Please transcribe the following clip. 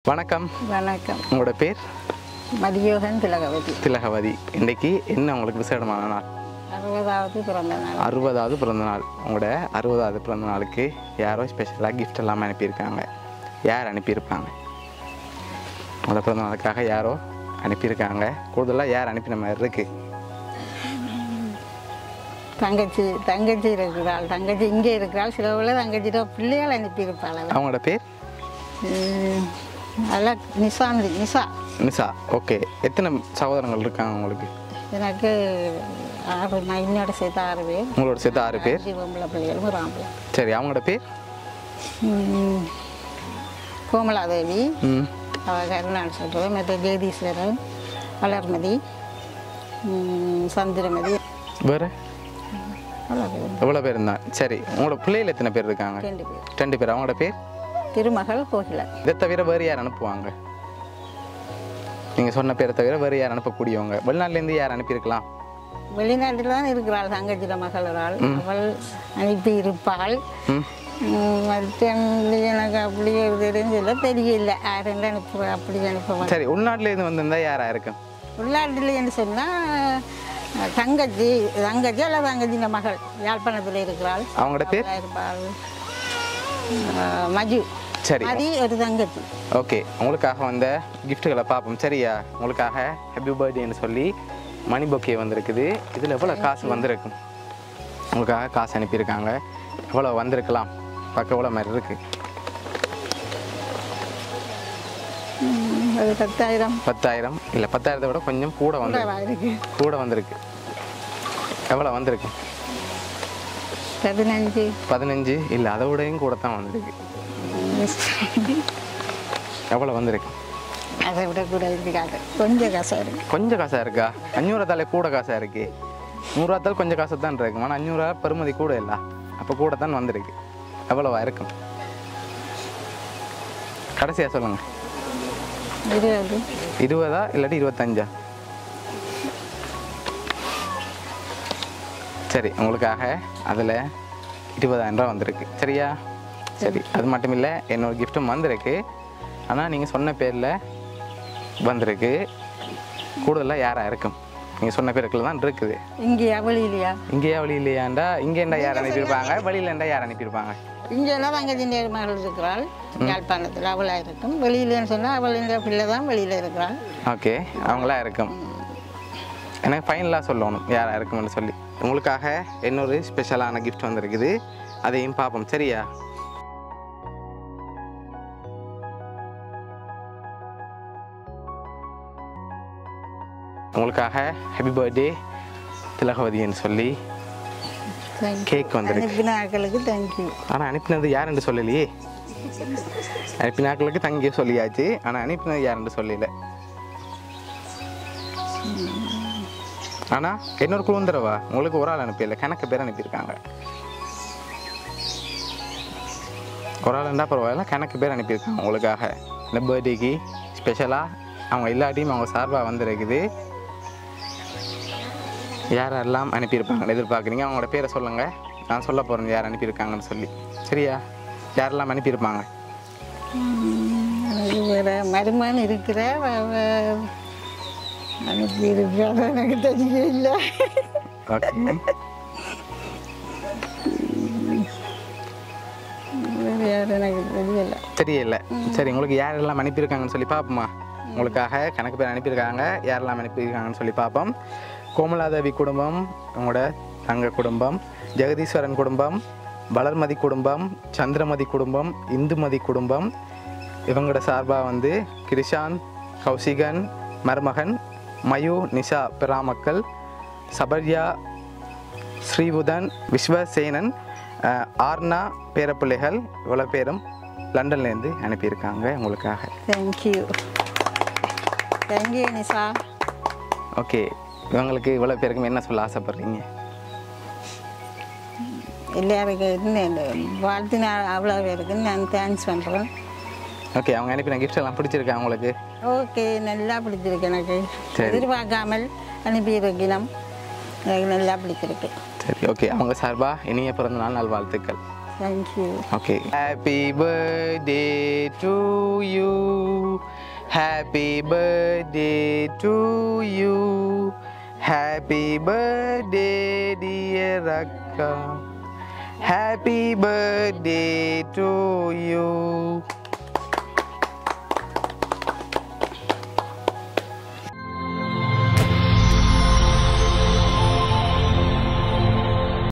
வணக்கம் வணக்கம் உங்களோட பேர் மதியோகன் திலகவதி திலகவதி இன்னைக்கு என்ன உங்களுக்கு விசேடமான நாள் அறுபதாவது பிறந்த நாள் அறுபதாவது பிறந்த நாள் உங்களோட அறுபதாவது பிறந்த நாளுக்கு யாரோ ஸ்பெஷலாக கிஃப்ட் எல்லாம் அனுப்பியிருக்காங்க யார் அனுப்பியிருப்பாங்க உங்களோட பிறந்த நாளுக்காக யாரோ அனுப்பியிருக்காங்க கூடுதலாக யார் அனுப்பின மாதிரி இருக்கு தங்கச்சி தங்கச்சி இருக்கிறாள் தங்கச்சி இங்கே இருக்கிறாள் சில உள்ள தங்கச்சிட்ட பிள்ளைகள் அனுப்பியிருப்பாள் அவள். அவங்களோட பேர் உம், அதெல்லாம் நிசாந்தி நிசா நிசா ஓகே எத்தனை சகோதரங்கள் இருக்காங்க உங்களுக்கு எனக்கு ஆறு நான் இன்னோட சேர்த்து ஆறு பேர் உங்களோட சேர்த்து ஆறு பேர் அஞ்சு பொம்பளை பிள்ளைகளும் ஒரு ஆம்பளை சரி அவங்களோட பேர் உம், கோமலாதேவி ம் அவள் கருணாள் சொல்கிறேன் மற்ற ஜெகதீஸ்வரன் வளர்மதி உம், சந்திரமதி வேறு அவ்வளோ பேர் எவ்வளோ பேர் இருந்தான் சரி உங்களோட பிள்ளைகள் எத்தனை பேர் இருக்காங்க ரெண்டு பேர் ரெண்டு பேர் அவங்களோட பேர் திருமகள் கோகிலா இதை தவிர வேறு யார் அனுப்புவாங்க நீங்கள் சொன்ன பேரை தவிர வேறு யார் அனுப்பக்கூடியவங்க வெளிநாட்டிலேருந்து யார் அனுப்பியிருக்கலாம் வெளிநாட்டில் தான் இருக்கிறாள் தங்கச்சிட மகளரால் அவள் அனுப்பி இருப்பாள் ம் உம், மற்ற எனக்கு அப்படி ஒரு தெரிஞ்சல தெரியல யாரும் அனுப்புவா அப்படி அனுப்புவாங்க சரி உள்நாட்டிலேருந்து வந்திருந்தா யாராக இருக்கும் உள்நாட்டில்னு சொன்னால் தங்கச்சி தங்கச்சி அல்ல தங்கச்சின மகள் யாழ்ப்பாணத்தில் இருக்கிறாள் அவங்களோட பேர் அவளா இருப்பாள் அஹ், மஜு சரி மதி ஒரு தங்கச்சி ஓகே உங்களுக்காக வந்த கிஃப்ட்டுகளை பார்ப்போம் சரியா உங்களுக்காக ஹாப்பி பர்த்டேன்னு சொல்லி மணி பொக்கே வந்திருக்குது இதில் எவ்வளோ காசு வந்திருக்கும் உங்களுக்காக காசு அனுப்பியிருக்காங்க எவ்வளோ வந்திருக்கலாம் பார்க்க எவ்வளோ மாதிரி இருக்குது உம், ஒரு பத்தாயிரம் பத்தாயிரம் இல்லை பத்தாயிரத்தை விட கொஞ்சம் கூட வந்து கூடவா இருக்கு கூட வந்திருக்கு எவ்வளோ வந்திருக்கு பதினஞ்சு பதினஞ்சு இல்லை அதை விடையும் கூட தான் வந்திருக்கு எவ்வளோ வந்திருக்கு அதை விட கூட இருக்காது கொஞ்சம் கஷ்டம் இருக்கு கொஞ்சம் காசாக இருக்கா அஞ்சூறுவா கூட காசாக இருக்கு நூறுரூவாத்தால் கொஞ்சம் காசு தான் இருக்கும் ஆனால் அஞ்சூறுவா பெருமதி கூட இல்லை அப்போ கூட தான் வந்திருக்கு எவ்வளவா இருக்கும் கடைசியாக சொல்லுங்கள் இருபது இருபதா இல்லாட்டி இருபத்தஞ்சா சரி உங்களுக்காக அதில் இருபதாயிரம் ரூபா வந்திருக்கு சரியா சரி அது மட்டும் இல்லை என்னோட கிஃப்ட்டும் வந்திருக்கு ஆனால் நீங்கள் சொன்ன பேரில் வந்திருக்கு கூடுதலாக யாராக இருக்கும் நீங்கள் சொன்ன பேருக்குள்ள தான் இருக்குது இங்கேயா வெளியிலையா இங்கேயா வழி இல்லையாண்டா இங்கேண்டா யார் அனுப்பியிருப்பாங்க வழியிலேண்டா யார் அனுப்பியிருப்பாங்க இங்கெல்லாம் தங்கச்சி மகள் இருக்கிறாள் யாழ்ப்பாணத்தில் அவளாக இருக்கும் வெளியிலன்னு சொன்னால் அவள் இந்த பிள்ளை தான் வெளியில் இருக்கிறாள் ஓகே அவங்களா இருக்கும் எனக்கு ஃபைனலாக சொல்லணும் யாராக இருக்கும்னு சொல்லி உங்களுக்காக இன்னொரு ஸ்பெஷலான கிஃப்ட் வந்திருக்குது அதையும் பார்ப்போம் சரியா உங்களுக்காக ஹாப்பி பர்த்டே திலகவதின்னு சொல்லி தேங்க்யூ கேக் வந்திருக்கு அனுப்பின ஆட்களுக்கு தேங்க்யூ ஆனால் அனுப்பினது யாருன்னு சொல்லலையே அனுப்பின ஆட்களுக்கு தங்கி சொல்லியாச்சு ஆனால் அனுப்பினது யாருன்னு சொல்லல ஆனால் இன்னொரு குழுந்தரவா உங்களுக்கு ஒரு ஆள் அனுப்பியில்ல கணக்கு பேர் அனுப்பியிருக்காங்க ஒரு ஆள் இருந்தால் பரவாயில்ல கணக்கு பேர் அனுப்பியிருக்காங்க உங்களுக்காக இந்த பர்த்டேக்கு ஸ்பெஷலாக அவங்க எல்லாத்தையும் அவங்க சார்பாக வந்திருக்குது யார் யாரெல்லாம் அனுப்பியிருப்பாங்கன்னு எதிர்பார்க்குறீங்க அவங்களோட பேரை சொல்லுங்கள் நான் சொல்ல போகிறேன் யார் அனுப்பியிருக்காங்கன்னு சொல்லி சரியா யாரெல்லாம் அனுப்பியிருப்பாங்க அது வேற மருமகன் இருக்கிற அவ அனுப்பி இருக்கிறாள் எனக்கு தெரியல ஓகே வேறு யாரும் எனக்கு தெரியல தெரியல சரி உங்களுக்கு யாரெல்லாம் அனுப்பியிருக்காங்கன்னு சொல்லி பார்ப்போமா உங்களுக்காக கணக்கு பேர் அனுப்பியிருக்காங்க யாரெல்லாம் அனுப்பியிருக்காங்கன்னு சொல்லி பார்ப்போம் கோமலாதேவி குடும்பம் உங்களோட தங்க குடும்பம் ஜெகதீஸ்வரன் குடும்பம் வளர்மதி குடும்பம் சந்திரமதி குடும்பம் இந்துமதி குடும்பம் இவங்களோட சார்பாக வந்து கிருஷாந்த் கௌசிகன் மருமகன் மயு நிஷா பெராமக்கள் சபர்யா ஸ்ரீபுதன் விஸ்வசேனன் அஹ், ஆர்னா பேரப்பிள்ளைகள் இவ்வளோ பேரும் லண்டன்லேருந்து அனுப்பியிருக்காங்க உங்களுக்காக தேங்க்யூ தேங்க்யூ நிஷா ஓகே இவங்களுக்கு இவ்வளோ பேருக்கும் என்ன சொல்ல ஆசைப்படுறீங்க எல்லாருக்கும் என்ன இந்த வாழ்த்து நான் அவ்வளோ பேருக்கு நான் தேங்க்ஸ் பண்ணுறேன் ஓகே அவங்க அனுப்பின கிஃப்ட் எல்லாம் பிடிச்சிருக்கா உங்களுக்கு ஓகே நல்லா பிடிச்சிருக்கு எனக்கு சரி. எதிர்பார்க்காமல் அனுப்பியிருக்கணும் எனக்கு நல்லா பிடிச்சிருக்கு சரி ஓகே அவங்க சார்பாக இனிய பிறந்த நாள் நல்வாழ்த்துக்கள் thank you okay happy birthday to you happy birthday to you happy birthday dear அக்கா ஹாப்பி பர்த்டே டு யூ